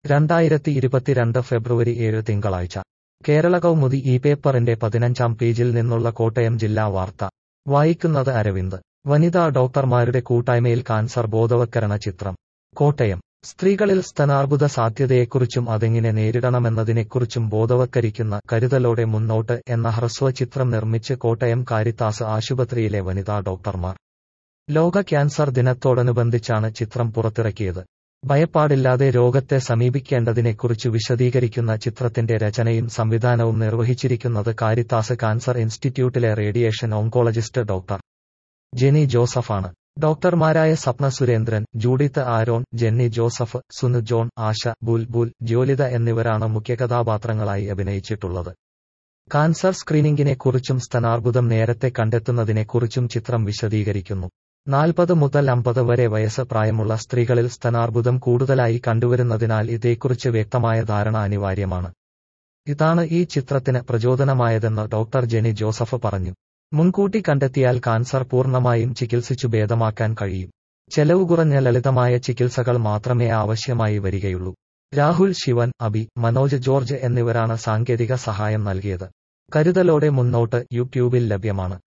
രണ്ടായിരത്തി ഇരുപത്തിരണ്ട് ഫെബ്രുവരി ഏഴ് തിങ്കളാഴ്ച കേരള കൗമുദി ഈ പേപ്പറിന്റെ പതിനഞ്ചാം പേജിൽ നിന്നുള്ള കോട്ടയം ജില്ലാ വാർത്ത വായിക്കുന്നത് അരവിന്ദ് വനിതാ ഡോക്ടർമാരുടെ കൂട്ടായ്മയിൽ കാൻസർ ബോധവത്കരണ ചിത്രം കോട്ടയം സ്ത്രീകളിൽ സ്തനാർബുദ സാധ്യതയെക്കുറിച്ചും അതെങ്ങനെ നേരിടണമെന്നതിനെക്കുറിച്ചും ബോധവത്കരിക്കുന്ന കരുതലോടെ മുന്നോട്ട് എന്ന ഹ്രസ്വ ചിത്രം നിർമ്മിച്ച് കോട്ടയം കാരിത്താസ് ആശുപത്രിയിലെ വനിതാ ഡോക്ടർമാർ ലോക ക്യാൻസർ ദിനത്തോടനുബന്ധിച്ചാണ് ചിത്രം പുറത്തിറക്കിയത് ഭയപ്പാടില്ലാതെ രോഗത്തെ സമീപിക്കേണ്ടതിനെക്കുറിച്ച് വിശദീകരിക്കുന്ന ചിത്രത്തിന്റെ രചനയും സംവിധാനവും നിർവഹിച്ചിരിക്കുന്നത് കാരിത്താസ് കാൻസർ ഇൻസ്റ്റിറ്റ്യൂട്ടിലെ റേഡിയേഷൻ ഓങ്കോളജിസ്റ്റ് ഡോക്ടർ ജെനി ജോസഫാണ് ഡോക്ടർമാരായ Swapna Surendran Judith Aaron Jenny Joseph Sunu John Asha Bulbul Jyolitha എന്നിവരാണ് മുഖ്യകഥാപാത്രങ്ങളായി അഭിനയിച്ചിട്ടുള്ളത് കാൻസർ സ്ക്രീനിംഗിനെക്കുറിച്ചും സ്തനാർബുദം നേരത്തെ കണ്ടെത്തുന്നതിനെക്കുറിച്ചും ചിത്രം വിശദീകരിക്കുന്നു നാൽപ്പത് മുതൽ അമ്പത് വരെ വയസ്സ് പ്രായമുള്ള സ്ത്രീകളിൽ സ്തനാർബുദം കൂടുതലായി കണ്ടുവരുന്നതിനാൽ ഇതേക്കുറിച്ച് വ്യക്തമായ ധാരണ അനിവാര്യമാണ് ഇതാണ് ഈ ചിത്രത്തിന് പ്രചോദനമായതെന്ന് ഡോക്ടർ ജെനി ജോസഫ് പറഞ്ഞു മുൻകൂട്ടി കണ്ടെത്തിയാൽ കാൻസർ പൂർണ്ണമായും ചികിത്സിച്ചു ഭേദമാക്കാൻ കഴിയും ചെലവ് കുറഞ്ഞ ലളിതമായ ചികിത്സകൾ മാത്രമേ ആവശ്യമായി വരികയുള്ളൂ രാഹുൽ ശിവൻ അബി മനോജ് ജോർജ് എന്നിവരാണ് സാങ്കേതിക സഹായം നൽകിയത് കരുതലോടെ മുന്നോട്ട് യൂട്യൂബിൽ ലഭ്യമാണ്